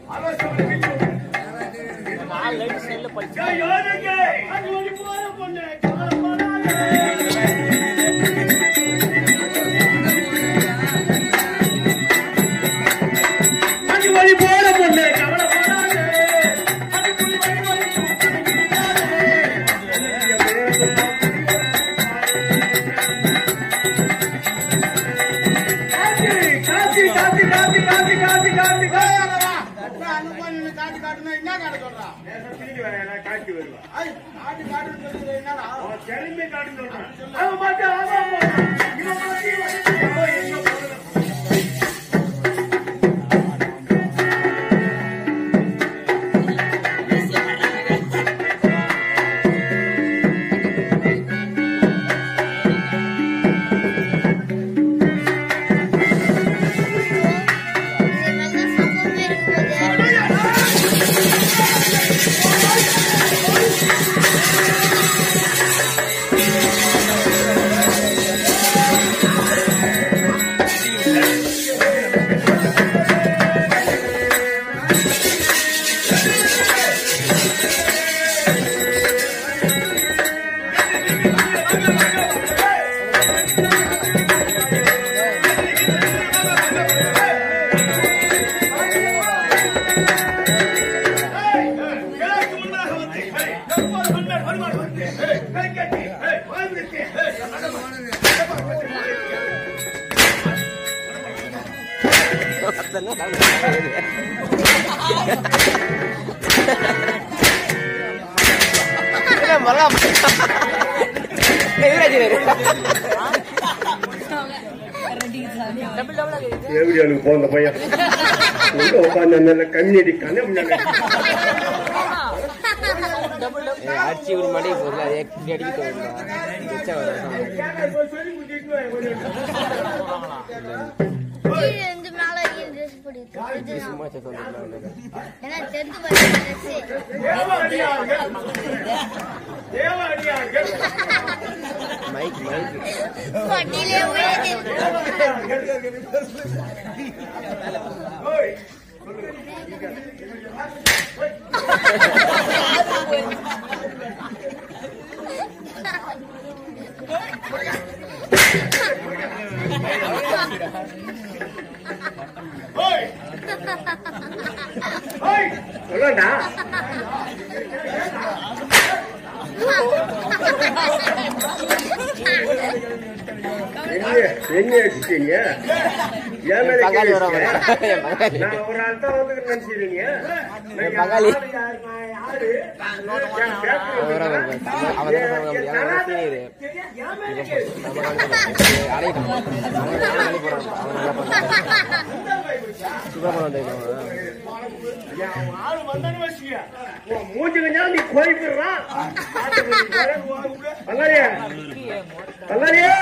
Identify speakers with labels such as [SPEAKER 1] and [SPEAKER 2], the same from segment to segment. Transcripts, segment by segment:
[SPEAKER 1] வழி போற பொண்ணு கவலைப்படாதே காத்தி காத்தி காத்தி காத்தி காத்தி காத்தி காட்டி வருவா அவன் கிளம்பி காட்டு சொல்றான் அவன் பாட்டு அவன் போறான். இவன் பாட்டு இவன் அவன் எங்க போறான்? எனக்கு முன்னாக வந்து ஒவ்வொரு மன்னர் வருவார் வந்து கை கட்டி வாழ்ந்துட்டு எப்படியாளுக்கு போந்த பையன் உள்ள உட்காந்து நல்ல கண்ணடி கண்ண
[SPEAKER 2] அடிச்சு ஒரு மடி போடல அது எப்படி அடிக்க தோணுமா வச்சா வரும்
[SPEAKER 3] கீழே இருந்து மேல வரைக்கும் dress போட்டுருக்கு. இதுதான்.
[SPEAKER 2] சும்மா செஸ் வந்துருக்கலாம்
[SPEAKER 3] ஏன்னா tenth படிக்கிற dress.
[SPEAKER 1] தேவாடியார்கள் தேவாடியார்கள்
[SPEAKER 2] மைக் மைக்
[SPEAKER 3] வண்டியிலே உயர்த்தி
[SPEAKER 1] ஓய் ஓய் ஓய் சொல்லடா என்ன என்ன வச்சுட்டீங்க ஏன் மேல
[SPEAKER 2] பங்காளி
[SPEAKER 1] கை
[SPEAKER 2] வராம
[SPEAKER 1] வச்சீங்க?
[SPEAKER 2] என் பங்காளி
[SPEAKER 1] நான் ஒரு ஆள் தான் வந்து நினைச்சிருக்கீங்க
[SPEAKER 2] என் பங்காளி.
[SPEAKER 1] அவன்
[SPEAKER 2] அவன் தான் சீனியர் நம்ம அரைக்கணும் அவன் வேலை போறான் அவன் நல்லா பண்ணுறான் சுப்பிரமணியம் வந்திருக்கான்
[SPEAKER 1] மூஞ்சி கொஞ்சம் நீ கோயிப்பிடுறான் பங்காளியா பங்காளியா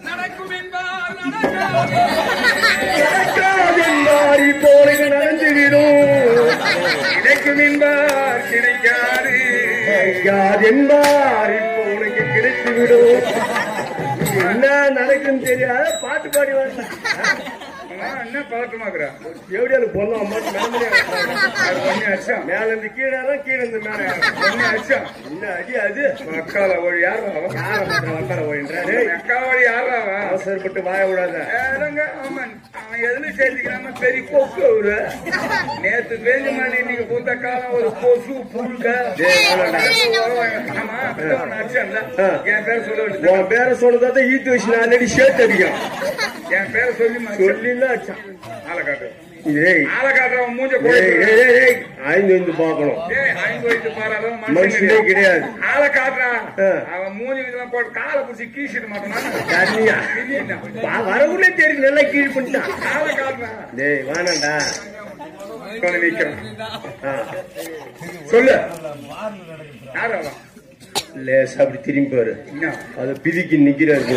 [SPEAKER 1] நடக்காதென்பார் இப்போது நடந்துவிடும் கிடைக்கும் என்பார் கிடைக்காது கிடைக்காதென்பார் இப்போ உனக்கு கிடைத்துவிடும் என்ன நடக்கும் தெரியாத பாட்டு பாடி வர
[SPEAKER 4] என்ன பழக்கமாக்குறா
[SPEAKER 1] எப்படியாவது பொண்ணு அம்மா
[SPEAKER 4] அது பண்ணி அடிச்சா
[SPEAKER 1] மேல இருந்து கீழே ஏறும், கீழே இருந்து மேல ஏறும்.
[SPEAKER 4] பண்ணி அடிச்சா
[SPEAKER 1] என்ன அடி அது
[SPEAKER 4] அக்கால ஒரு யார் அவன்
[SPEAKER 1] யார வக்கார போயின்றாரு
[SPEAKER 4] அக்கா வழி யாரா அவன்
[SPEAKER 1] அவசரப்பட்டு வாய விடாத
[SPEAKER 4] ஏறங்க அவன் அவன் எதுல சேர்த்துக்கிறாம பெரிய கொக்கு அவரு நேத்து பேஞ்ச மாதிரி இன்னைக்கு பூத்த காலம் ஒரு கொசு புழுக்க
[SPEAKER 1] டேய், வாடா.
[SPEAKER 4] ஆமா அப்படிதான் ஒண்ணு அடிச்சான்ல.
[SPEAKER 1] ஆ.
[SPEAKER 4] என் பேர் சொல்ல வேண்டியது
[SPEAKER 1] உன் பேரை சொன்னதான் ஈத்து வச்சு நான் அடி ஷேட் அடிக்கும்
[SPEAKER 4] என் பேரை சொல்லி
[SPEAKER 1] சொல்லிலாம் அடிச்சான்.
[SPEAKER 4] ஆளை காட்டு
[SPEAKER 1] டேய்
[SPEAKER 4] ஆளை காட்டுறவன் மூஞ்ச
[SPEAKER 1] டேய்,
[SPEAKER 4] கோயில்
[SPEAKER 1] டேய், டேய், டேய், ஆய்ந்து வந்து பார்க்கணும்
[SPEAKER 4] ஏய், ஐந்து வயசு பாராதவன்
[SPEAKER 1] மனுஷனே
[SPEAKER 4] மனுஷன்
[SPEAKER 1] கிடையாது
[SPEAKER 4] ஆளை காட்டுறான்
[SPEAKER 1] ஆ.
[SPEAKER 4] அவன் மூஞ்சி இதெல்லாம் போட்டு காலை பிடிச்சி கீசிட்டு மாட்டான்
[SPEAKER 1] தண்ணியா வா- வரவுள்ளே தெரியும் நல்லா கீழ் பண்ணிட்டான்
[SPEAKER 4] ஆளை காட்டுறான்
[SPEAKER 1] டேய் வானண்டா
[SPEAKER 4] கொஞ்சம் நிக்கிறான்
[SPEAKER 1] ஆ. சொல்லு
[SPEAKER 4] யார் அவன்
[SPEAKER 1] லேசா அப்படி திரும்பி பாரு
[SPEAKER 4] என்ன
[SPEAKER 1] அது பிதிக்கி நிக்கிறாரு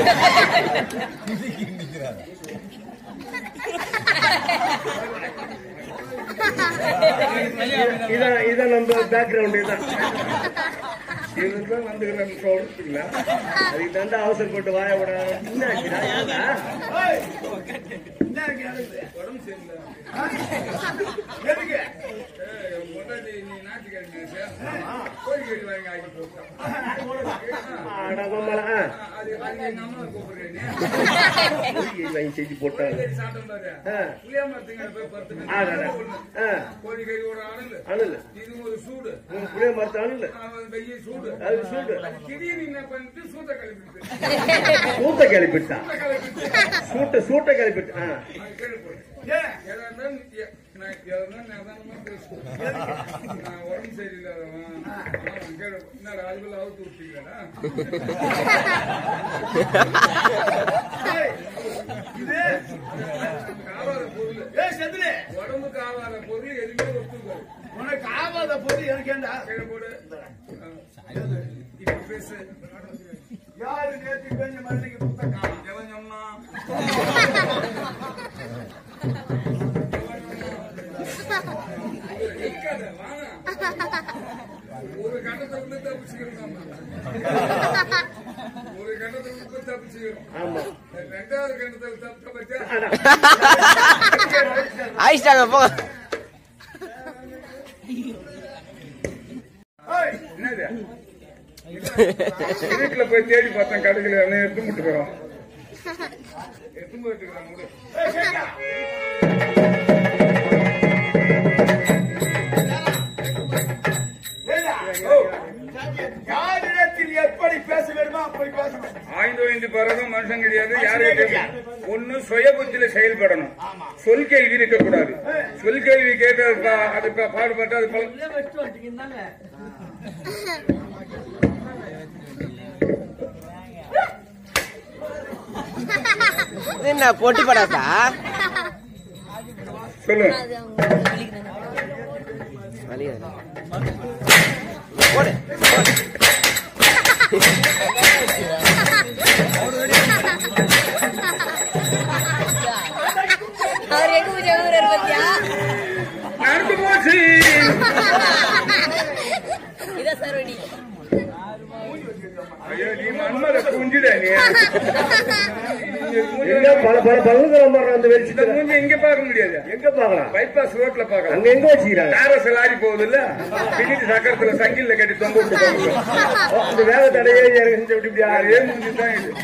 [SPEAKER 1] இதான் இதான் நம்ம பேக்ரவுண்ட் இதான்
[SPEAKER 4] இதுதான் வந்துக்கிறேன் சொல்றீங்களா
[SPEAKER 1] அதுக்கு தாண்டா அவசரப்பட்டு வாய விடாத என்ன ஆச்சுடா? ஏன்டா?
[SPEAKER 4] எதுக்கு நீ ஞாயிற்றுக்கிழமை கோழிக்கறி வாங்கி ஆக்கி போட்டான்
[SPEAKER 1] அடங்கம்மாளா
[SPEAKER 4] அது அது எங்க அம்மா கூப்பிடுறேன்
[SPEAKER 1] வாங்கி செஞ்சு போட்டாங்க
[SPEAKER 4] கோழிக்கறி சாப்பிட்டோம் பாரு
[SPEAKER 1] ஆ.
[SPEAKER 4] புளியா மரத்துங்க போய் படுத்து
[SPEAKER 1] ஆடாடா. ஆ.
[SPEAKER 4] கோழிக்கறி ஒரு அனல்
[SPEAKER 1] அணுல
[SPEAKER 4] இது ஒரு சூடு
[SPEAKER 1] புளிய மரத்து அணுல
[SPEAKER 4] அவன் வெய்ய சூடு
[SPEAKER 1] அது சூடு
[SPEAKER 4] திடீர்னு என்ன பண்ணிட்டு சூத்த கிளப்பிட்டு
[SPEAKER 1] சூட்ட கிளப்பிட்டான்
[SPEAKER 4] கிளப்பிட்டு
[SPEAKER 1] சூட்ட சூட்ட கிளப்பிட்டு ஆ.
[SPEAKER 4] அது கேளு போடு. எதா இருந்தாலும் எ- நான் எதா இருந்தாலும் நிதானமா பேசுவேன். நான் உடம்பு சரியில்லாதவன். ஆனா அவன் கேளு. என்னடா, அதுக்குள்ள அவுத்து விட்டீங்களாடா? ஆகாத பொருள். உடம்புக்கு ஆகாத பொருள் எதுவுமே ஒத்துக்காது.
[SPEAKER 5] உனக்கு ஆகாத பொருள் எனக்கு ஏண்டா
[SPEAKER 4] கீழே போடு. ஆ. இப்ப பேசு.
[SPEAKER 5] யாரு நேத்து பெஞ்ச மண்ணுக்கு கொடுத்த காலம்
[SPEAKER 4] எவன் சொன்னான்? நிக்காத, வாங்க. ஒரு கட்டத்தை விட்டு தப்பிச்சுக்கிறோம் ஒரு கட்டத்தை விட்டு தப்பிச்சுக்கிறோம்
[SPEAKER 1] ஆமா
[SPEAKER 4] ரெண்டாவது கட்டத்தில் தப்ப பச்சா
[SPEAKER 2] ஆயிட்டாங்க போங்க
[SPEAKER 4] என்னது வீட்டுல போய் தேடி பார்த்தேன் கடைகளை எல்லாம் எடுத்து முட்டுக்கிறோம் எடுத்து போட்டுக்கிறோம் முடு ஓ,
[SPEAKER 5] யாரிடத்தில் எப்படி பேச வேண்டுமோ அப்படி பேசணும்
[SPEAKER 4] ஆய்ந்து வைந்து பிறகு மனுஷன் கிடையாது யாரும் ஒண்ணு சுய புத்தியில செயல்படணும் சொல் கேள்வி இருக்கக்கூடாது சொல் கேள்வி கேட்கறது பா- அது பா- பாடுபட்டு அது பல-
[SPEAKER 2] இது என்ன பொட்டி படாதா
[SPEAKER 4] சொல்லு
[SPEAKER 3] அது அவங்க சொல்லிக்கிறாங்க.
[SPEAKER 2] வலிக்குது. போடு
[SPEAKER 3] அவர் எங்க போய் ஜெகவரர் பத்தியா
[SPEAKER 4] நடந்து போச்சு
[SPEAKER 3] இதான் சரவணி
[SPEAKER 4] ஐயோ நீ மன்மத குஞ்சுட நீ இந்த மூஞ்சி-
[SPEAKER 1] எங்க பல பல பலங்கிற மரம் அந்த
[SPEAKER 4] இந்த
[SPEAKER 1] வெளிச்சத்துல
[SPEAKER 4] மூஞ்சி எங்க பார்க்க முடியாது
[SPEAKER 1] எங்க பாக்கலாம்
[SPEAKER 4] பைபாஸ் ரோட்ல பார்க்கலாம்
[SPEAKER 1] அங்க எங்க வச்சுக்கிறாங்க
[SPEAKER 4] டாரஸ் லாரி போகுது இல்ல பின்னிட்டு சக்கரத்துல சங்கில கட்டி தொங்க விட்டு போகுது
[SPEAKER 1] ஓ, அந்த வேக தடையே இறங்கி இப்படி இப்படி ஆறு
[SPEAKER 4] அதே மூஞ்சி தான் இது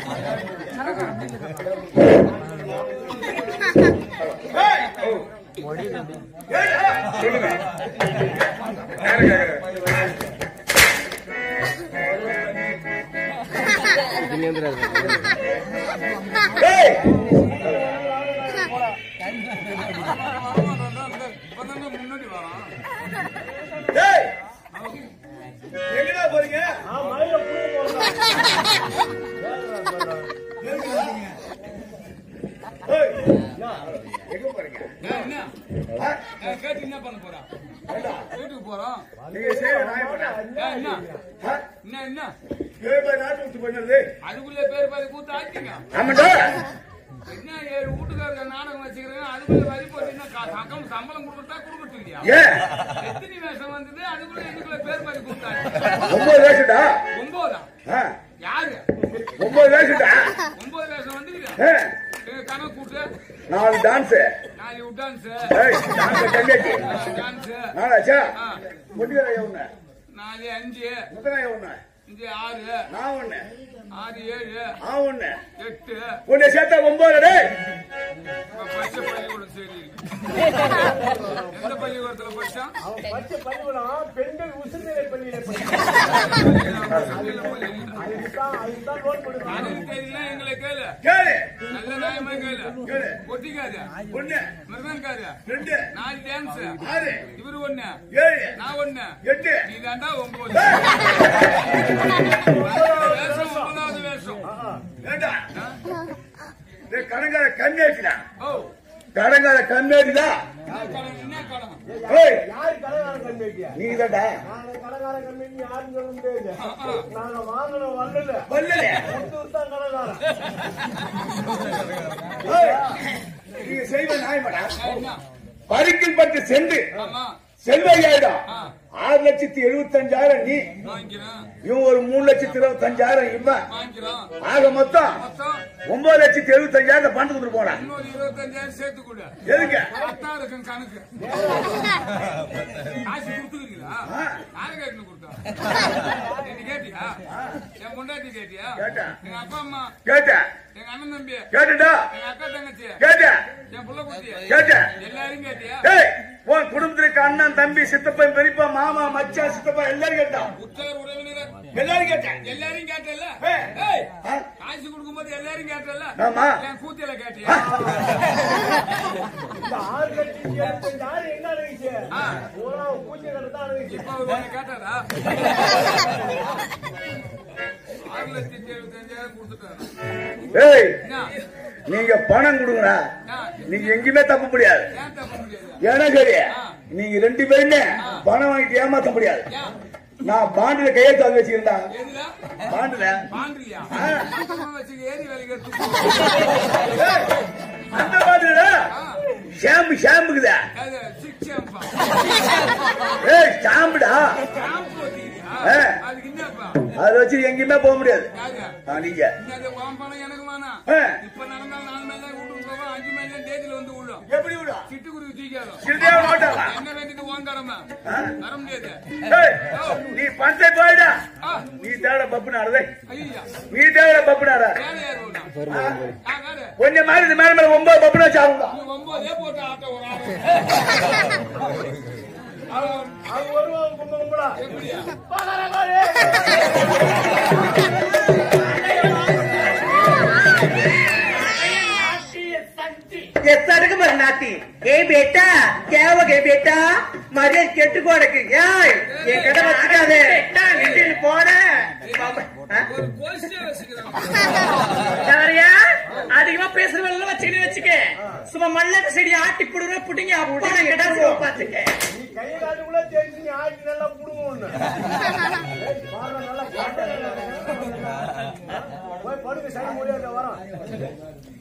[SPEAKER 4] ஓ. சொல்லுங்க யாரு கேக்குறா?
[SPEAKER 2] இது வந்துடாது.
[SPEAKER 1] ஏய்,
[SPEAKER 4] முன்னாடி வரான்
[SPEAKER 5] ஏய், எங்கடா போறீங்க ஏய், எங்க போறீங்க
[SPEAKER 4] என்ன கேட்டு என்ன பண்ண போறா வீட்டுக்கு போறோம்
[SPEAKER 5] நீங்க செய்யற நாயப்படா
[SPEAKER 4] ஏன், என்ன என்ன என்ன
[SPEAKER 5] ஏழு பேர் நாட்டு விட்டு போனது
[SPEAKER 4] அதுக்குள்ள பேர் பாதி கூத்து ஆச்சுங்க
[SPEAKER 1] ஆமாண்டா
[SPEAKER 4] என்ன ஏழு வீட்டுக்காரங்க நாடகம் வச்சுக்கிறேன் அதுக்குள்ள வரி போட்டீங்கன்னா கா- சக்கம் சம்பளம் கொடுத்தா கொடுக்கறது இல்லையா
[SPEAKER 1] ஏன்
[SPEAKER 4] எத்தனை வேஷம் வந்தது அதுக்குள்ள இதுக்குள்ள பேர் பாதி கொடுத்தாங்க
[SPEAKER 1] ஒன்பது வயசுடா
[SPEAKER 4] ஒன்பதா
[SPEAKER 1] ஆ,
[SPEAKER 4] யாரு
[SPEAKER 1] ஒன்பது வயசுடா
[SPEAKER 4] ஒன்பது வேஷம் வந்துருக்கா
[SPEAKER 1] ஆ,
[SPEAKER 4] கணக்கு கூட்டு
[SPEAKER 1] நாலு டான்ஸ்
[SPEAKER 4] நாலு விட்டான்ஸ்
[SPEAKER 1] ஏய் டான்ஸ் கண்டியாச்சு
[SPEAKER 4] டான்ஸ்
[SPEAKER 1] நாளாச்சா
[SPEAKER 4] ஆ.
[SPEAKER 1] முடியல ஒண்ணு
[SPEAKER 4] நாலு அஞ்சு
[SPEAKER 1] முத்தனாய ஒண்ணு
[SPEAKER 4] அஞ்சு ஆறு
[SPEAKER 1] நான் ஒண்ணு
[SPEAKER 4] ஆறு ஏழு
[SPEAKER 1] ஆ ஒண்ணு
[SPEAKER 4] எட்டு
[SPEAKER 1] உன்னை சேர்த்தா ஒன்பது டேய்
[SPEAKER 4] இப்ப படிச்ச பள்ளிக்கூடம் சரி எந்த பள்ளிக்கூடத்துல படிச்சான்
[SPEAKER 5] பெண்கள் உசுநிலை பள்ளியில
[SPEAKER 4] அதுக்கு தெரியல எங்களை கேளு
[SPEAKER 1] கேளு
[SPEAKER 4] நல்ல நியாயமா கேளு
[SPEAKER 1] கேளு.
[SPEAKER 4] ஒட்டிக்காது
[SPEAKER 1] ஒண்ணு
[SPEAKER 4] மிருதங்காது
[SPEAKER 1] ரெண்டு
[SPEAKER 4] நாலு டான்ஸ்
[SPEAKER 1] ஆறு
[SPEAKER 4] இவரு ஒண்ணு
[SPEAKER 1] ஏழு
[SPEAKER 4] நான் ஒண்ணு
[SPEAKER 1] எட்டு
[SPEAKER 4] நீ தாண்டா ஒன்பது வேஷம் ஒன்பதாவது வேஷம்
[SPEAKER 1] ஏண்டா டேய், கடங்கார கண்ணேட்டிடா
[SPEAKER 4] ஓ
[SPEAKER 1] கடங்கார கண்ணேட்டிடா
[SPEAKER 4] என்ன கடன் என்ன கடன்
[SPEAKER 1] ஏய்
[SPEAKER 5] யாரு கடைக்காரன் கண்மைக்கியா
[SPEAKER 1] நீ தான்டா
[SPEAKER 5] நாங்க கடைக்காரன் கண்மைக்கு யாரும் சொல்ல முடியாது
[SPEAKER 4] ஆ, ஆ.
[SPEAKER 5] நாங்க வாங்கின வரல
[SPEAKER 1] வல்லலே
[SPEAKER 5] தான் கடைக்காரன்
[SPEAKER 1] ஏய், நீங்க செய்வ நியாயமாடா
[SPEAKER 4] என்ன
[SPEAKER 1] பருக்கில் பட்டு சென்று
[SPEAKER 4] ஆமா
[SPEAKER 1] செல்வையாயிடம்
[SPEAKER 4] ஆ.
[SPEAKER 1] ஆறு லட்சத்தி எழுபத்தஞ்சாயிரம் நீ
[SPEAKER 4] வாங்கிக்கிறேன்
[SPEAKER 1] இவன் ஒரு மூணு லட்சத்தி இருபத்தஞ்சாயிரம் இவன்
[SPEAKER 4] வாங்கிக்கிறோம்
[SPEAKER 1] ஆக மொத்தம்
[SPEAKER 4] மொத்தம்
[SPEAKER 1] ஒன்பது லட்சத்தி எழுபத்தஞ்சாயிரம் பணத்து கொடுத்து போனா
[SPEAKER 4] இன்னொரு இருபத்தஞ்சாயிரம் சேர்த்து கொடு
[SPEAKER 1] எதுக்கு
[SPEAKER 4] பத்தா இருக்கும் கணக்கு காசு கொடுத்துக்கிறீங்களா யாரு கேட்டுன்னு கொடுத்தா நீ கேட்டியா என் பொண்டாட்டி கேட்டியா
[SPEAKER 5] கேட்டேன்.
[SPEAKER 4] எங்க அப்பா அம்மா
[SPEAKER 5] கேட்டேன்
[SPEAKER 4] எங்க அண்ணன் தம்பி
[SPEAKER 5] கேட்டுடா
[SPEAKER 4] எங்க அக்கா தங்கச்சி
[SPEAKER 5] கேட்டேன்
[SPEAKER 4] என் புள்ள குட்டி
[SPEAKER 5] கேட்டேன்
[SPEAKER 4] எல்லாரையும் கேட்டியா
[SPEAKER 5] ஏய் உன் குடும்பத்திற்கு அண்ணன் தம்பி சித்தப்பன் பெரியப்பா மாமா மச்சான் சித்தப்பா எல்லாரும் கேட்டான்
[SPEAKER 4] உற்றார் உறவினர்
[SPEAKER 5] எல்லாரும் கேட்டேன்
[SPEAKER 4] எல்லாரையும் கேட்டல
[SPEAKER 5] ஏய்.
[SPEAKER 4] ஏய்
[SPEAKER 5] ஆ?
[SPEAKER 4] காசு கொடுக்கும்போது எல்லாரையும் கேட்டல
[SPEAKER 5] ஆமா.
[SPEAKER 4] என் கூத்தியில கேட்டியா
[SPEAKER 1] ஆறு கட்டி யாரு என்ன அழகிச்சு
[SPEAKER 4] ஆ,
[SPEAKER 1] பூரா பூஜை கட்டதான் அழகிச்சு
[SPEAKER 4] இப்ப அவர் உன்னை கேட்டாரா ஆறு லட்சத்தி எழுபத்தஞ்சாயிரம் கொடுத்துட்டாரு
[SPEAKER 5] ஏய்
[SPEAKER 4] என்ன
[SPEAKER 5] நீங்க பணம் கொடுங்கடா
[SPEAKER 4] என்ன?
[SPEAKER 5] நீங்க எங்கேயுமே தப்ப முடியாது
[SPEAKER 4] ஏன் தப்ப முடியாது
[SPEAKER 5] ஏன்னா சரி நீங்க ரெண்டு பேருமே பணம் வாங்கிட்டு ஏமாத்த முடியாது
[SPEAKER 4] ஏன்
[SPEAKER 5] நான் பாண்டுல கையெழுத்து வாங்கி வச்சிருந்தா
[SPEAKER 4] எதுல
[SPEAKER 5] பாண்டுல
[SPEAKER 4] பாண்டியா வச்சுக்க ஏரி வேலைக்கு எடுத்து
[SPEAKER 5] அந்த பாண்டுல ஷாம்பு ஷாம்புக்குதா
[SPEAKER 4] அது சிக்ஷாம்பா
[SPEAKER 5] ஏய் ஷாம்புடா
[SPEAKER 4] ஷாம்பு வச்சுக்கிறியா
[SPEAKER 5] ஆ.
[SPEAKER 4] அதுக்கு என்னப்பா
[SPEAKER 5] அதை வச்சு எங்கேயுமே போக முடியாது
[SPEAKER 4] யாரு
[SPEAKER 5] ஆ, நீங்க
[SPEAKER 4] என்னது உன் பணம் எனக்கு வேணாம்
[SPEAKER 5] ஆ.
[SPEAKER 4] இப்ப நடந்தால் நாலு மேல தான் வீட்டுக்கு போவோம் அஞ்சு மேல தான் டேஜில் வந்து விழும்
[SPEAKER 5] எப்படி விடா
[SPEAKER 4] சிட்டுக்குருவி தூக்காடும்
[SPEAKER 5] சிறிதே மாட்டாளா
[SPEAKER 4] என்ன வேண்டியது உன் கடமை வர முடியாது
[SPEAKER 5] ஏய், நீ பஞ்சை போயிடா
[SPEAKER 4] ஆ,
[SPEAKER 5] நீ தேட பப்புனாரதே
[SPEAKER 4] ஐயா
[SPEAKER 5] நீ தேட பப்புனார
[SPEAKER 4] வேற யார் விடா
[SPEAKER 2] பொறுமை பொறுமை
[SPEAKER 4] ஆ, வேற
[SPEAKER 5] கொஞ்சம் மாதிரி இந்த மேல மேல ஒன்பது பப்புனா சாவுங்க
[SPEAKER 4] நீ ஒன்பதே போட்டு ஆட்ட ஒரு ஆடு
[SPEAKER 1] அவங்க வருவாங்க கும்ப கும்பலா
[SPEAKER 4] எப்படியா
[SPEAKER 6] ఎత్తడక మరి నాతి ఏ బేట కేవగ ఏ బేట మరి చెట్టుకోడకి ఏయ్ ఎక్కడ వచ్చినదే ఇంటిని పోడ
[SPEAKER 4] ஒரு கோஷ்டியே வச்சுக்கிறான்
[SPEAKER 6] ఎవరియా அதிகமா பேசுறவங்க வச்சுக்கிட்டு வச்சுக்க சும்மா மல்லக்க செடி ஆட்டி புடுங்க புடிங்க அப்பா கிட்ட பாத்துக்க
[SPEAKER 1] நீ கையை காட்டுக்குள்ள தெரிஞ்சு நீ ஆட்டி நல்லா புடுங்க ஒண்ணு பாருங்க நல்லா பாட்டு போய் படுங்க சரி முடியாது வரோம்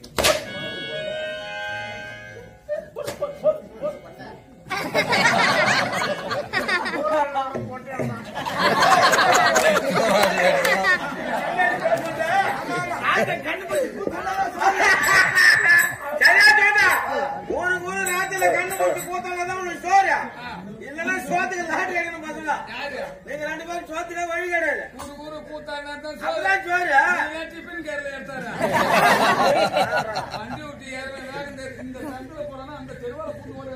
[SPEAKER 6] சரியா சொன்னா ஒரு ஒரு ராத்திரில கண்ணு போட்டு போத்தாங்கதான் உனக்கு சோறு இல்லன்னா சோத்துக்கு லாட்டு கேட்கணும் பாத்துங்க
[SPEAKER 4] யாரு
[SPEAKER 6] நீங்க ரெண்டு பேரும் சோத்துக்க வழி கிடையாது
[SPEAKER 4] ஊரு ஊரு கூத்தாடினா தான்
[SPEAKER 6] அப்பதான் சோறு
[SPEAKER 4] ஏன் டிஃபன் கேர்ல எடுத்தாரா வண்டி விட்டு ஏறவே இந்த இந்த சந்தில போறானா அந்த தெருவால கூட்டு ஓடி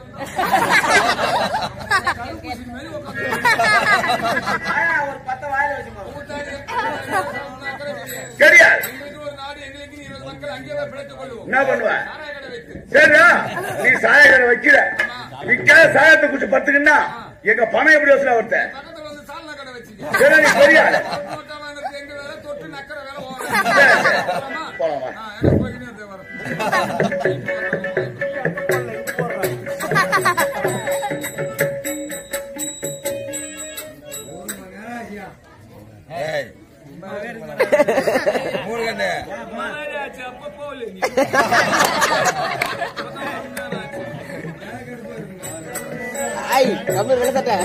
[SPEAKER 4] கருப்பூசி மாதிரி உட்காந்து
[SPEAKER 6] ஆயா, ஒரு பத்த வாயில வச்சுக்கோ
[SPEAKER 4] கூத்தாடி அக்கறை கிடையாது
[SPEAKER 5] கிடையாது
[SPEAKER 4] எங்களுக்கு ஒரு நாடு எங்களுக்கு இருபது மக்கள் அங்கேயே பிழைத்துக் கொள்வோம்
[SPEAKER 5] என்ன பண்ணுவ
[SPEAKER 4] நாராய கடை வைத்து
[SPEAKER 5] சரியா நீ சாயகரை வைக்கிற விக்காத சாயத்தை குடிச்சு பத்துக்குன்னா எங்க பணம் எப்படி வசூலா வருத்த
[SPEAKER 4] பக்கத்துல வந்து சால்னா கடை வச்சுக்க
[SPEAKER 5] சரி நீ பெரியாள்
[SPEAKER 4] நோட்டா வாங்குறது எங்க வேலை தொட்டு நக்கற வேலை
[SPEAKER 5] சரி, சரி.
[SPEAKER 4] போகணும்
[SPEAKER 5] போலாமா
[SPEAKER 4] எனக்கு போய்கிட்டே இருந்தே வரேன் மகாராஜ் அப்ப போகல நீ
[SPEAKER 2] ஐய் கம்மி விழுத்தட்ட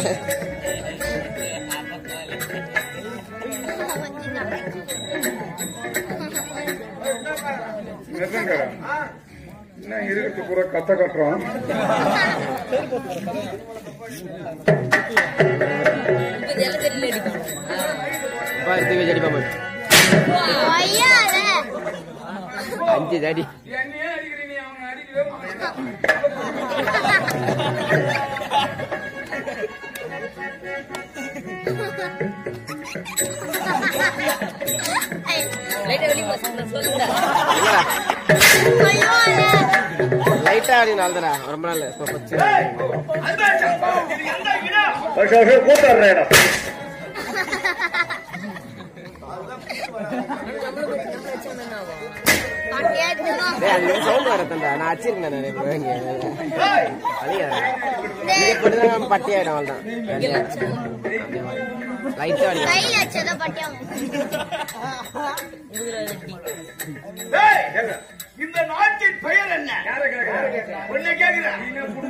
[SPEAKER 4] நிஜங்கடா. என்ன இருக்கிறது பூரா கத்த கட்டுறோம்
[SPEAKER 3] இப்ப இதெல்லாம் தெரியல அடிக்கும்
[SPEAKER 2] பாரு தூக்கி செடி பாம்பு அஞ்சு தடி
[SPEAKER 4] என்னையே அடிக்கிறீங்க அவங்க அடிக்கவே மாட்டாங்க.
[SPEAKER 3] லைட்டா வெளியே பசங்க சொல்லுங்க
[SPEAKER 2] லைட்டா ஆடி நாள் தானே ரொம்ப நாள் இப்போ பச்சு
[SPEAKER 5] வருஷம் வருஷம் கூத்தாடுற இடம்
[SPEAKER 2] டேய் அங்க சவுண்ட் வரத்தண்டா நான் அச்சிருக்கேன் நிறைய பேர் இங்க அதிகம் இங்க போட்டுதான் பட்டி ஆயிடும் அவ்வளோதான் லைட்டா அடிக்கும்
[SPEAKER 7] கையில வச்சத பட்டியாகும்
[SPEAKER 5] ஏய், இந்த நாட்டின் பெயர் என்ன உன்னை கேக்குறேன்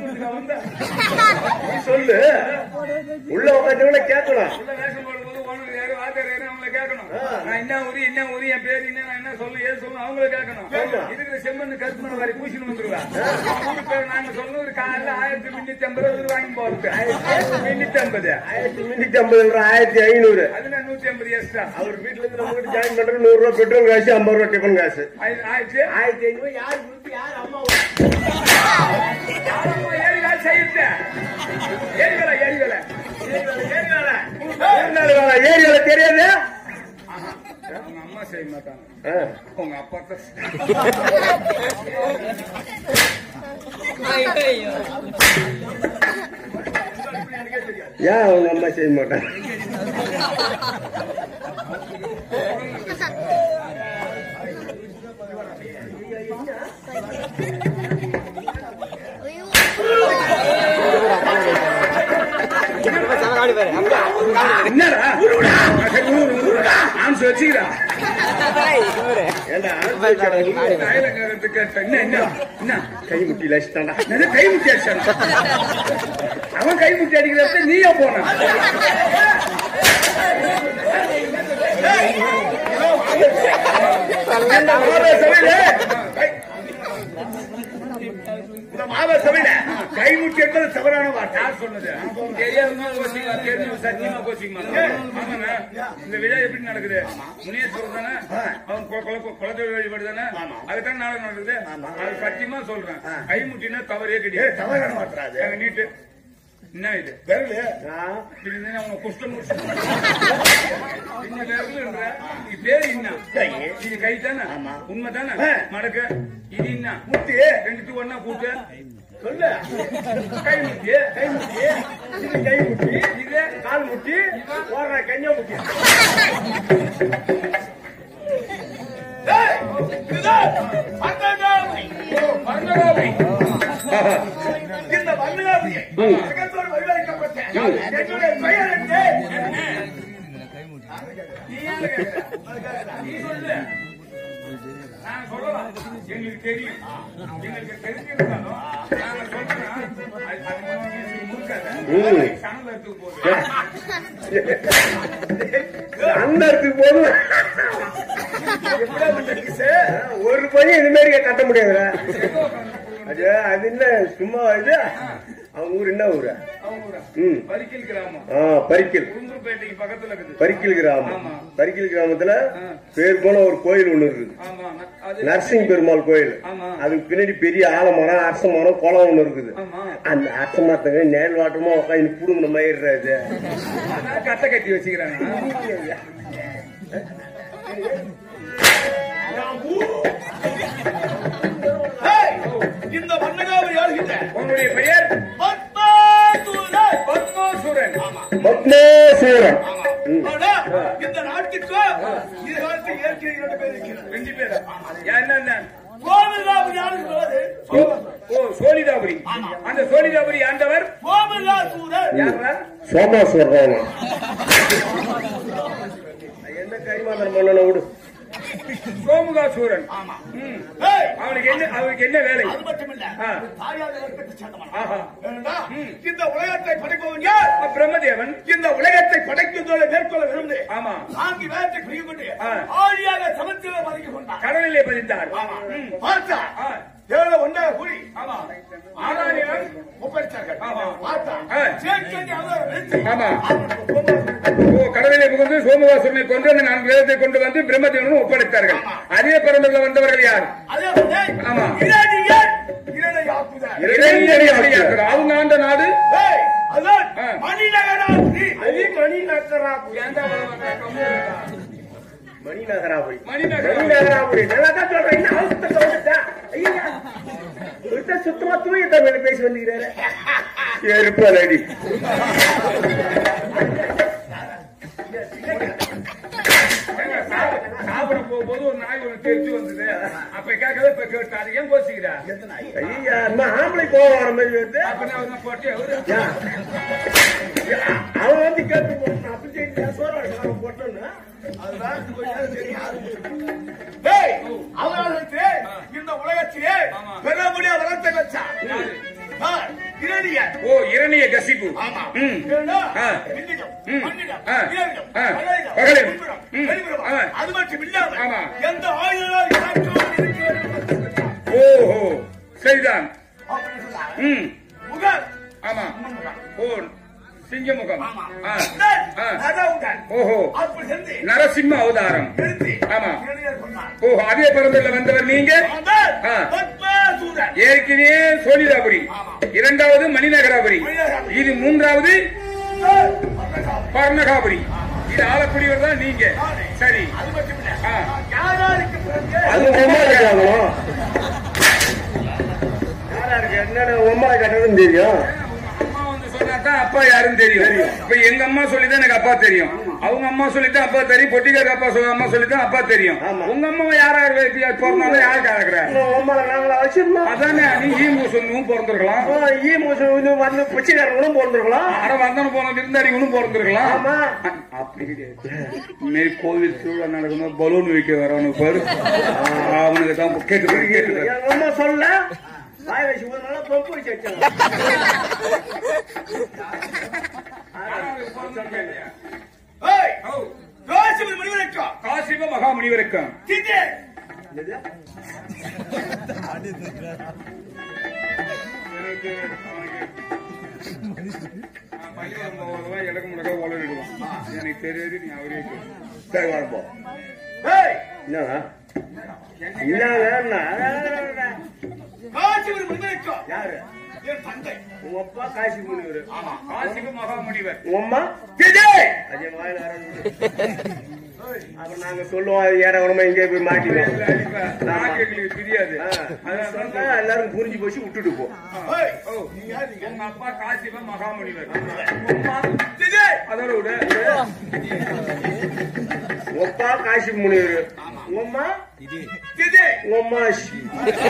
[SPEAKER 5] நீ சொல்லு உள்ள உட்காந்து கேட்கலாம்
[SPEAKER 4] உள்ள வேஷம் போடும்போது ஓனர் யாரு வாத்தியார் யாரு அவங்கள கேட்கணும் நான் என்ன ஊரு என்ன ஊரு என் பேர் என்ன நான் என்ன சொல்லு ஏது சொல்லணும் அவங்கள கேட்கணும் இருக்கிற செம்மண்ணு கருப்பு வரை பூசின்னு வந்துருவேன் ஊரு பேர் நாங்க சொல்லணும் ஒரு காலைல ஆயிரத்தி முன்னூத்தி ஐம்பது ரூபா வாங்கி போறது முன்னூத்தி ஐம்பது
[SPEAKER 5] ஆயிரத்தி முன்னூத்தி ஐம்பது ஆயிரத்தி ஐநூறு
[SPEAKER 4] அது நான் நூத்தி ஐம்பது எக்ஸ்ட்ரா
[SPEAKER 5] அவர் வீட்டுல இருந்து நம்ம கிட்ட ஜாயின் பண்ற நூறு ரூபாய் பெட்ரோல் காசு ஐம்பது ரூபாய் டிஃபன் காசு
[SPEAKER 4] ஆயிடுச்சு
[SPEAKER 5] ஆயிரத்தி ஐநூறு யார் கொடுத்து யார் அம்மா
[SPEAKER 4] யாரம்மா ஏறி வேலை செய்யுது ஏறி வேலை ஏறி வேலை ஏறி வேலை
[SPEAKER 5] ஏரி வேலை தெரியாது
[SPEAKER 4] உங்க அம்மா செய்ய மாட்டாங்க
[SPEAKER 5] ஆ.
[SPEAKER 4] உங்க அப்பா தான்
[SPEAKER 5] ஏன் அவங்க அம்மா செய்ய மாட்டாங்க
[SPEAKER 2] காணி பாரு அங்க
[SPEAKER 4] என்னடா சரி, ஊரு, ஊருடா. ஆன்ஸ் வச்சுக்கிறா
[SPEAKER 5] ஏண்டா
[SPEAKER 4] நாயலங்காரத்துக்கு கேட்ட என்ன என்ன என்ன
[SPEAKER 5] கை முட்டி லட்சிட்டாண்டா
[SPEAKER 4] என்னது கை முட்டி அடிச்சான் அவன் கை முட்டி அடிக்கிறத நீயே போன
[SPEAKER 5] இந்த மாத சபையில கை- இந்த மாத சபையில கை முட்டி என்பது தவறான வார்த்தை
[SPEAKER 4] யார் சொன்னது தெரியாதுமா கோச்சிங்க தெரிஞ்சு சத்தியமா கோச்சிங்க ஆமாங்க இந்த விழா எப்படி நடக்குது முனியேஸ்வரர் தானே அவன் கொ- கொல- குலதெய்வ வழிபாடு தானே அதுதான் நாடகம் நடக்குது அது சத்தியமா சொல்றேன் கை முட்டினா தவறே கிடையாது
[SPEAKER 5] தவறான வார்த்தை அது
[SPEAKER 4] எங்க நீட்டு என்ன இது
[SPEAKER 5] விரலு ஆ.
[SPEAKER 4] இப்படி இருந்தா அவனை குஷ்டம் முடிச்சு இந்த விரலுன்ற இது பேர் என்ன
[SPEAKER 5] கை.
[SPEAKER 4] இது கை தானே
[SPEAKER 5] ஆமா.
[SPEAKER 4] உண்மை தானே
[SPEAKER 5] ஆ.
[SPEAKER 4] மடக்கு இது என்ன
[SPEAKER 5] முட்டி
[SPEAKER 4] ரெண்டுத்துக்கு ஒன்னா கூட்டு
[SPEAKER 5] சொல்லு
[SPEAKER 4] கை முட்டி
[SPEAKER 5] கை முட்டி இது கை முட்டி
[SPEAKER 4] இது
[SPEAKER 5] கால் முட்டி ஓடுற கஞ்சா முட்டி
[SPEAKER 4] மறந்தடாமை.
[SPEAKER 5] இந்த வல்லகாபியை ஜெகத்தோடு வழிவகுக்கப்பட்ட என்னுடைய பெயர் என்ன?
[SPEAKER 4] நீ ஏன் கேக்குற? நீ சொல்லு. நான் சொல்லலாம். எங்களுக்கு தெரியும் எங்களுக்கு தெரிஞ்சிருந்தாலும் நாங்க சொல்றோம் அது அது முழுக்காத. சனல எடுத்துக்க போகுது.
[SPEAKER 5] அந்த இடத்துக்கு போதும் ஒரு பையன் இது மாதிரி கட்ட முடியாதுடா அது அது என்ன சும்மா இது அவங்க ஊர் என்ன ஊரு
[SPEAKER 4] அவங்க ஊரா?
[SPEAKER 5] ம்
[SPEAKER 4] பரிக்கல் கிராமம்
[SPEAKER 5] ஆ பரிக்கல்
[SPEAKER 4] குருந்தூர்பேட்டைக்கு பக்கத்துல இருக்குது
[SPEAKER 5] பரிக்கல் கிராமம்
[SPEAKER 4] ஆமா.
[SPEAKER 5] பரிக்கல் கிராமத்துல பேர் போன ஒரு கோயில் ஒண்ணு இருக்குது
[SPEAKER 4] ஆமா அது
[SPEAKER 5] நரசிங்க பெருமாள் கோயில்
[SPEAKER 4] ஆமா.
[SPEAKER 5] அதுக்கு பின்னாடி பெரிய ஆலமரம் அரச மரம் குளம் ஒண்ணு இருக்குது
[SPEAKER 4] ஆமா
[SPEAKER 5] அந்த அரச மரத்துக்கு நேல் வாட்டமா உட்காந்து புடுங்கின மயிடுறாது
[SPEAKER 4] அதான் கட்டை கட்டி வச்சுக்கிறாங்க
[SPEAKER 1] இந்த வண்ணகாவை ஆளுகின்ற
[SPEAKER 4] உன்னுடைய பெயர்
[SPEAKER 1] பத்மாசூரன்.
[SPEAKER 4] பத்மாசுரன்
[SPEAKER 5] பத்மேஸ்வரன்
[SPEAKER 1] ஆனா, இந்த நாட்டுக்கு இது காலத்தில் இயற்கை இரண்டு பேர் இருக்கிறார்
[SPEAKER 4] ரெண்டு பேர் என்ன என்ன
[SPEAKER 1] கோவிலாபுரி ஆளுகிறவர்
[SPEAKER 4] ஓ சோழிதாபுரி அந்த சோழிதாபுரி ஆண்டவர்
[SPEAKER 1] கோவிலாசூரன்
[SPEAKER 4] யாரா
[SPEAKER 5] சோமாஸ்வரன் என்ன கைமாதம் பண்ணணும் விடு
[SPEAKER 4] சோமுகாசூரன் ம்.
[SPEAKER 1] ஏய்,
[SPEAKER 4] அவனுக்கு என்ன அவனுக்கு என்ன வேலை
[SPEAKER 1] அது மட்டுமில்ல
[SPEAKER 4] ஆ.
[SPEAKER 1] தாயார் வர்க்கத்தை சேர்ந்தவன்.
[SPEAKER 4] ஆஹா
[SPEAKER 1] ஏனென்றா, இந்த உலகத்தை படைப்பவன் யார்
[SPEAKER 4] அப்ப பிரம்மதேவன்
[SPEAKER 1] இந்த உலகத்தை படைக்குவதோடு மேற்கொள்ள விரும்பு
[SPEAKER 4] ஆமா
[SPEAKER 1] நான்கு வேதத்தை பிரிவு கொண்டு
[SPEAKER 4] ஆ.
[SPEAKER 1] ஆழியாக சமத்தில் பதுக்கி கொண்டார்
[SPEAKER 4] கடலிலே பதிந்தார் ம்.
[SPEAKER 1] பார்த்தா
[SPEAKER 4] ஆ.
[SPEAKER 1] ஏழு ஒன்றாக கூடி
[SPEAKER 4] ஆமா ஆறாயிரம்
[SPEAKER 1] ஒப்படைத்தார்கள்
[SPEAKER 4] ஆமா.
[SPEAKER 1] பார்த்தா
[SPEAKER 4] ஆ.
[SPEAKER 1] சேர்க்கை அவரை நிறுத்தி
[SPEAKER 4] ஆமா
[SPEAKER 1] அவனுக்கு பொம்மை
[SPEAKER 4] ஓ கடலிலே புகுந்து சோமவாசனை கொண்டு அந்த நான்கு வேதத்தை கொண்டு வந்து பிரம்மதேவனும் ஒப்படைத்தார்கள் அதே பரம்பரில் வந்தவர்கள் யார்
[SPEAKER 1] அதே போல
[SPEAKER 4] ஆமா.
[SPEAKER 1] இரணியர் இரணையாக்குதல்.
[SPEAKER 4] இளைஞர்கள் அவங்க ஆண்ட நாடு
[SPEAKER 1] ஏய், அதான்
[SPEAKER 4] ஆ.
[SPEAKER 1] மணிநகராபுரி.
[SPEAKER 5] அது மணி நகராபுரி
[SPEAKER 4] ஏன்டா
[SPEAKER 5] மணி நகராபுரி
[SPEAKER 4] மணிநகர்
[SPEAKER 5] மணி நகராபுரி நல்லா தான் சொல்றேன் என்ன அவசரத்தை வந்துட்டா ஐயா ஒருத்தர் சுத்தமா தூய தமிழ் பேசி வந்துக்கிறாரு இருப்பாடி
[SPEAKER 4] சாப்பிட போகும்போது ஒரு நாய் ஒண்ணு தெரிச்சு வந்தது அப்ப கேட்கவே இப்ப கேட்டாரு ஏன் கோச்சிக்கிறா
[SPEAKER 5] ஐயா அம்மா ஆம்பளை கோவம் வர மாதிரி வருது
[SPEAKER 4] அப்ப நான் அவனை போட்டு அவரு
[SPEAKER 5] அவன் வந்து கேட்டு போட்டான் அப்படி சரி சோறாடு அவன் போட்டோன்னா
[SPEAKER 1] அதுதான் கொஞ்ச நேரம் சரி ஆரம்பிச்சிருக்கோம். ஏய், அவர்களுக்கு இந்த உலகத்திலே
[SPEAKER 4] ஆமா.
[SPEAKER 1] பெறக்கூடிய வரத்தை வச்சான் ஆ, இரணியர்.
[SPEAKER 4] ஓ இரணிய கசிப்பு
[SPEAKER 1] ஆமா.
[SPEAKER 4] ம்.
[SPEAKER 1] ஏன்னா,
[SPEAKER 4] ஆ.
[SPEAKER 1] விண்ணிடம்,
[SPEAKER 4] ம்.
[SPEAKER 1] மண்ணிடம்,
[SPEAKER 4] ஆ.
[SPEAKER 1] உயரிடம்,
[SPEAKER 4] ஆ.
[SPEAKER 1] பகலிடம்,
[SPEAKER 4] பகலிடம்.
[SPEAKER 1] உள்புறம்,
[SPEAKER 4] ம்.
[SPEAKER 1] வெளிப்புறம்.
[SPEAKER 4] ஆ.
[SPEAKER 1] அது மட்டும் இல்லாமல்
[SPEAKER 4] ஆமா.
[SPEAKER 1] எந்த ஆயுளால் இறக்காமல் இருக்கிறது என்று வச்சான்.
[SPEAKER 4] ஓஹோ சரிதான்
[SPEAKER 1] அப்படின்னு சொன்னார்.
[SPEAKER 4] ம்
[SPEAKER 1] முகர்,
[SPEAKER 4] ஆமா
[SPEAKER 1] முன்முகம்.
[SPEAKER 4] ஓ சிங்கமுகம்
[SPEAKER 1] ஆமா.
[SPEAKER 4] ஆ.
[SPEAKER 1] நான்
[SPEAKER 4] ஆ.
[SPEAKER 1] அதான்
[SPEAKER 4] ஓஹோ
[SPEAKER 1] அப்படி சென்று
[SPEAKER 4] நரசிம்ம அவதாரம்
[SPEAKER 1] நிறுத்தி
[SPEAKER 4] ஆமா.
[SPEAKER 1] இளைஞர் சொன்னார்.
[SPEAKER 4] ஓஹோ அதே பரம்பரையில வந்தவர் நீங்க
[SPEAKER 1] அவன்
[SPEAKER 4] ஆ.
[SPEAKER 1] பத்மசூரன்.
[SPEAKER 4] ஏற்கனவே சோழிதாபுரி
[SPEAKER 1] ஆமா.
[SPEAKER 4] இரண்டாவது மணிநகராபுரி
[SPEAKER 1] மணிநகராபுரி.
[SPEAKER 4] இது மூன்றாவது
[SPEAKER 1] ஏய், பத்மசாமி.
[SPEAKER 4] பர்ணகாபுரி இது ஆளக்கூடியவர் தான் நீங்க
[SPEAKER 1] நானே.
[SPEAKER 4] சரி
[SPEAKER 1] அது மட்டும் இல்ல.
[SPEAKER 4] ஆ.
[SPEAKER 1] யார் யாருக்கு பிறகு
[SPEAKER 5] அது உம்மா கேட்கணும் யாரா இருக்கு என்னன்னு உம்மா கேட்டதுன்னு தெரியும்
[SPEAKER 4] அம்மா வந்து சொன்னாதான் அப்பா யாருன்னு தெரியும் இப்ப எங்க அம்மா சொல்லிதான் எனக்கு அப்பா தெரியும் அவங்க அம்மா சொல்லித்தான் அப்பா தெரியும் பொட்டிக்கார அப்பா சொல்ல அம்மா சொல்லித்தான் அப்பா தெரியும்
[SPEAKER 5] ஆமா.
[SPEAKER 4] உங்க அம்மா யாரா பிறந்தாலும் யாரு கேக்குற
[SPEAKER 5] உம்மா நாங்களா வச்சிருந்தோம்
[SPEAKER 4] அதானே நீ ஈமு சொந்தமும் பிறந்திருக்கலாம்
[SPEAKER 5] ஆ, ஈ மூசம் வந்து பிச்சைக்காரங்களும் பிறந்திருக்கலாம்
[SPEAKER 4] அட வந்தன போன விருந்தாடிகளும் பிறந்திருக்கலாம்
[SPEAKER 5] ஆமா.
[SPEAKER 4] அப்படி கிடையாது இன்னைக்கு கோவில் திருவிழா நடக்கணும் பலூன் வைக்க வரவனுக்கு பாரு அவனுக்கு தான் கேட்டு கேட்டு
[SPEAKER 5] எங்க அம்மா சொல்ல வாய் வச்சு ஒரு நாளா பம்பு வச்சு வச்சாங்க
[SPEAKER 1] ஏய், யோசிப்பு முடிவெடுக்கோ.
[SPEAKER 4] காசிப மகாமுனிவருக்கும்
[SPEAKER 1] திதி.
[SPEAKER 4] எனக்கு அவனுக்கு பையன் போவதும் இடக்கு முடக்க உளறிடுவான் எனக்கு தெரியாது நீ அவரே கேளு.
[SPEAKER 5] சரி வரப்போம்
[SPEAKER 1] ஏய்,
[SPEAKER 5] என்னங்க என்னங்க
[SPEAKER 1] யோசிப்பு முடிவெடுக்கோ.
[SPEAKER 5] யாரு
[SPEAKER 1] என் தந்தை.
[SPEAKER 5] உங்க அப்பா காசி முனிவர்
[SPEAKER 4] ஆமா காசிப மகாமுனிவர்
[SPEAKER 5] உங்க அம்மா
[SPEAKER 1] திதி.
[SPEAKER 5] அது என் வாயில வராது அப்புறம் நாங்க சொல்லுவோம் அது ஏற உடம்பு இங்கே போய் மாட்டினோம்
[SPEAKER 4] இல்ல, இப்ப நாக்கு எங்களுக்கு தெரியாது அதான்
[SPEAKER 5] சொன்னா எல்லாரும் புரிஞ்சு போச்சு விட்டுட்டு போ
[SPEAKER 1] ஏய்,
[SPEAKER 4] ஓ,
[SPEAKER 1] நீ யார் நீங்க?
[SPEAKER 4] உங்க அப்பா காசிப மகாமுனிவர் உங்க அம்மா
[SPEAKER 1] திதி.
[SPEAKER 4] அதோட விட
[SPEAKER 5] உங்க அப்பா காசி முனிவர் உங்க அம்மா
[SPEAKER 1] திதி.
[SPEAKER 5] உங்க அம்மா ஷி.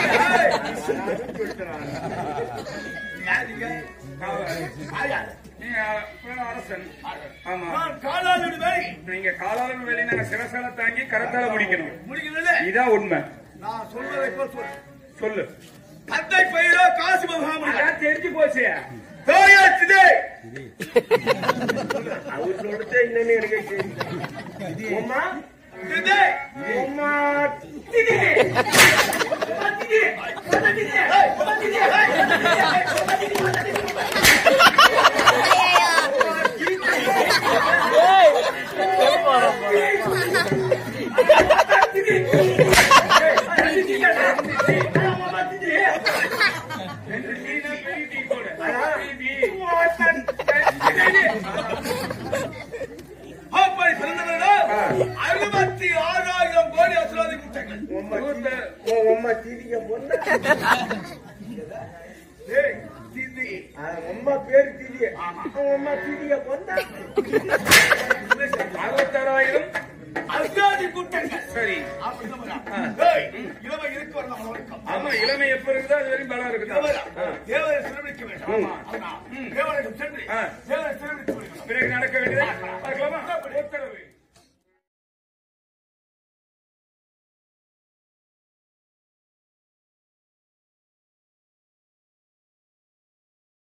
[SPEAKER 1] யார் நீங்க? யார் யார்?
[SPEAKER 4] நீ அஹ், அரசன் ஆமா
[SPEAKER 1] நான் காலாளோட வேலை.
[SPEAKER 4] நீங்க காலாளன் வேலை நாங்க சிரசால தாங்கி கரத்தால முடிக்கணும்
[SPEAKER 1] முடிக்கிறதில்ல.
[SPEAKER 4] இதான் உண்மை
[SPEAKER 1] நான் சொல்வதை போல் சொல்.
[SPEAKER 4] சொல்லு
[SPEAKER 1] தந்தை பெயரோ காசி மகாமணி
[SPEAKER 4] அதான் தெரிஞ்சு போச்சு
[SPEAKER 1] தாயா திதி.
[SPEAKER 5] அவர் சொல்லிட்டு என்னன்னு எனக்கு தெரியும். உங்க அம்மா
[SPEAKER 1] திதி.
[SPEAKER 5] உங்க அம்மா
[SPEAKER 1] திதி. அம்மா திதி. அம்மா திதி. ஏய், அம்மா திதி. ஏய், அம்மா திதி. அம்மா திதி. அப்படி பிறந்தவர்களோ அறுபத்தி ஆறாயிரம் கோடி அசுராதி கூட்டங்கள்
[SPEAKER 5] உங்க அம்மா தீதிக்க பொண்ணு
[SPEAKER 1] ஏய், திதி.
[SPEAKER 5] அம்மா பேரு தீதி அவங்க அம்மா தீதிக்க பொண்ணு
[SPEAKER 4] அறுபத்தாறாயிரம்
[SPEAKER 1] அசுராதி கூட்டங்கள்
[SPEAKER 4] சரி
[SPEAKER 1] அப்படிதான் வரும். ஏய், இளமை இருக்கு வர நம்ம வணக்கம்.
[SPEAKER 4] ஆமா இளமை எப்ப இருக்குதோ அது வரையும் பலம் இருக்குதா
[SPEAKER 1] தேவரா,
[SPEAKER 4] ஆ.
[SPEAKER 1] தேவரை சிறுபிடிக்க வேண்டும். ஆமா. தேவரிடம் சென்று
[SPEAKER 4] ஆ.
[SPEAKER 1] தேவரை சிறுபிடிக்க வேண்டும்.
[SPEAKER 4] பிறகு நடக்க வேண்டியது பார்க்கலாமா உத்தரவு